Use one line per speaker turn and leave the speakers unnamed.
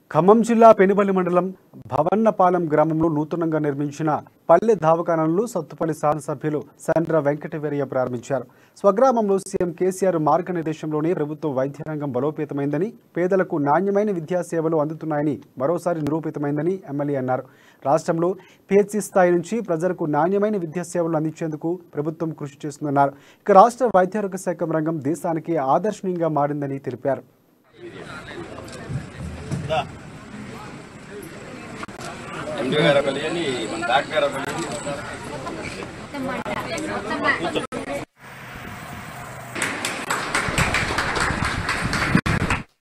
ఖమ్మం జిల్లా పెనుబల్లి మండలం భవన్నపాలెం గ్రామంలో నూతనంగా నిర్మించిన పల్లె దవాఖానాలను సత్తుపల్లి శాసనసభ్యులు సండ్ర వెంకటవీరయ్య ప్రారంభించారు స్వగ్రామంలో సీఎం కేసీఆర్ మార్గనిర్దేశంలోనే ప్రభుత్వ వైద్య రంగం బలోపేతమైందని పేదలకు నాణ్యమైన విద్యా సేవలు అందుతున్నాయని మరోసారి నిరూపితమైందని ఎమ్మెల్యే అన్నారు రాష్ట్రంలో పిహెచ్సి స్థాయి నుంచి ప్రజలకు నాణ్యమైన విద్యా సేవలు అందించేందుకు ప్రభుత్వం కృషి చేస్తుందన్నారు ఇక రాష్ట్ర వైద్యారోగ్య శాఖ రంగం దేశానికి ఆదర్శనీయంగా మారిందని తెలిపారు
ఎండి గారు ఒకటి మన డాక్టర్ గారు ఒకటి కూర్చో